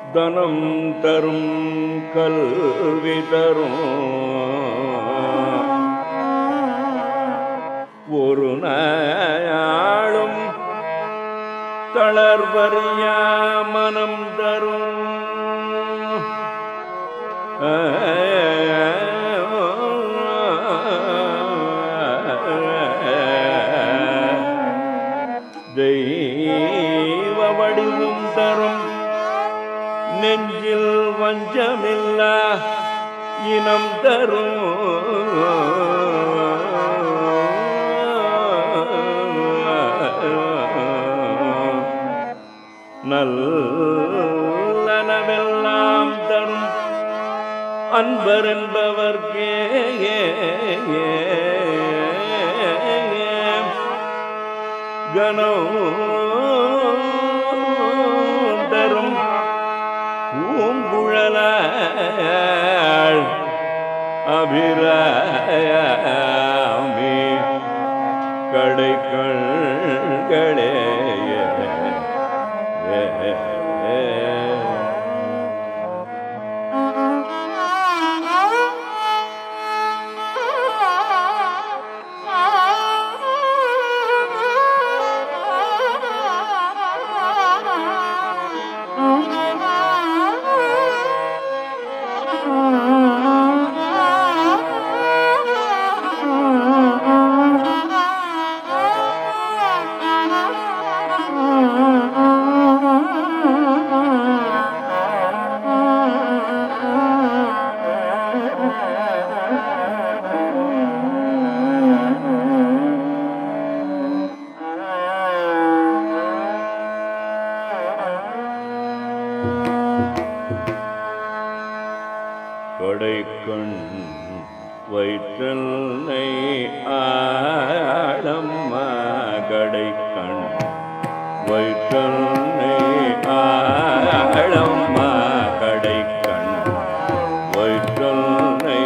தனம் தரும் கல்வி தரும் ஒரு நாளும் தளர்வறியா மனம் தரும் தெய்வ வடிவும் தரும் நெஞ்சில் வஞ்சமில்லா இனம் தரும் நல்லனவெல்லாம் தரும் அன்பர் என்பவர்க்கே கனம் தரும் பூங்குழலாள் அபிராமி கடைக்கண்களே கொடைக்கண் வயிற்றல்லை ஆழம்மா கடைக்கண் வயிற்றல்லை ஆழம்மா கடைக்கண் வயிற்றல்லை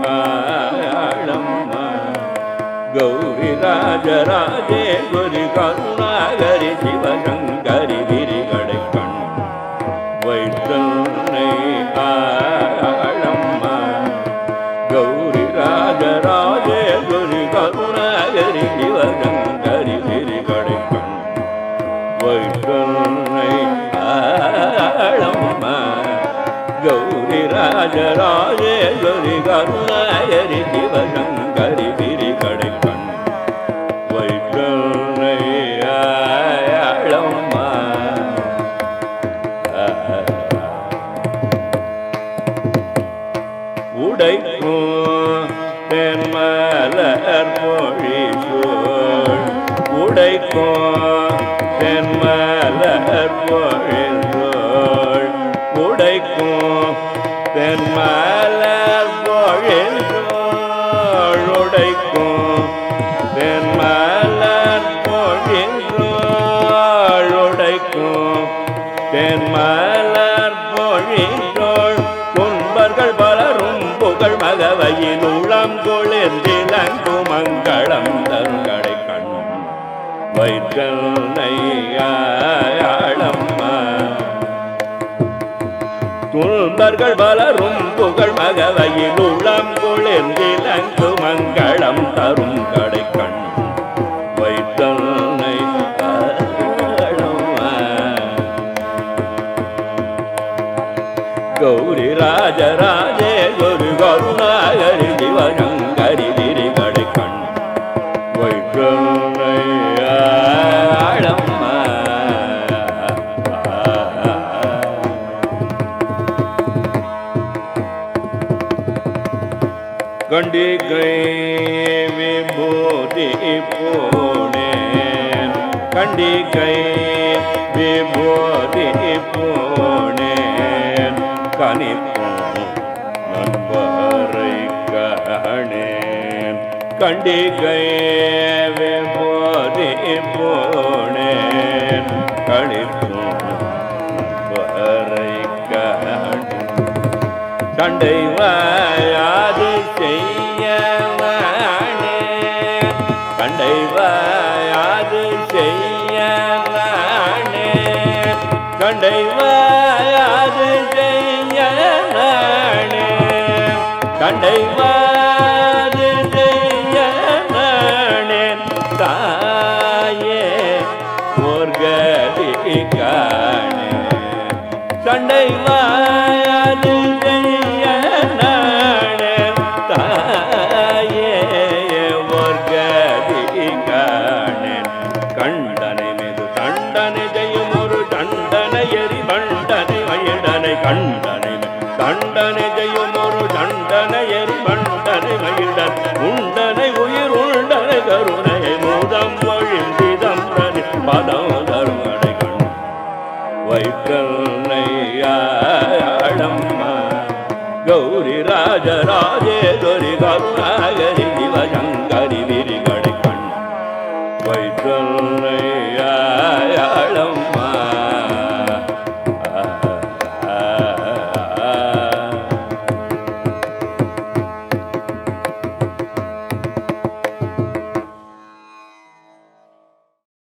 ஆழம்மா கௌரி ராஜராஜேஸ்வரி கருணாகரி சிவசங்கரி கிரி கடைக்கண் வைத்தன்னை ஆழம்மா கௌரி ராஜராஜேஸ்வரி கருணாகரி சிவசங்கரி கிரி கடைக்கண் வைத்தன்னை ஆழம்மா கௌரி ராஜராஜேஸ்வரி கருணாகரி சிவசங்கரி கிரி கடைக்கண் வைத்தன்னை ஆழம்மா உடைக்கும் தென்மலர் மொழி சோழ் உடைக்கும் தென்மலர் மொழி சோழ் உடைக்கும் தென்மலர் மொழி சோழ் உடைக்கும் தென்மலர் மொழி சோழ் உடைக்கும் தென்மலர் பொழிந்தோள் துன்பர்கள் பலரும் புகழ் மகவையில் உளம் கொளிர்ந்திலங்கு மங்களம் தருங்கடை கண் வைத்தல்லையாளம்மா துன்பர்கள் பலரும் புகழ் மகவையில் உளம் கொளிர்ந்திலங்கு மங்களம் தரும் கடை கண் வைத்தல்லை ஆளம்மா கௌரி ராஜராஜே குரு கருணாகரி சிவசங்கரி கிரி கடைக்கண் வைக்கம்மா கண்டிகை விபூதி போனேன் கண்டிகை விபூதி போனேன் கனிப்போம் நண்பரை கணேன் கண்டிகை விபூதி போனேன் கணிப்போம் நண்பரை கணேன் சண்டை வாயாது செய்ய நானே கண்டை வாயாது செய்ய நானே கண்டை வாயாது சண்டைவாது செய்ய நானேன் தாயே முர்கதி காணே சண்டைவாது செய்ய நானேன் தாயே முர்கதி காணேன் கண்டனை மீது தண்டனை செய்யும் ஒரு தண்டனை எரி பண்டனை மயிடனை கண்டனை தண்டனை செய்யும் ஒரு தண்டனை எரி பண்டனை மயிடன் உண்டனை உயிர் உண்டனை கருணை மூதம் ஒழிந்திதம் தனி பதம் தருமனை கண் வைக்கல்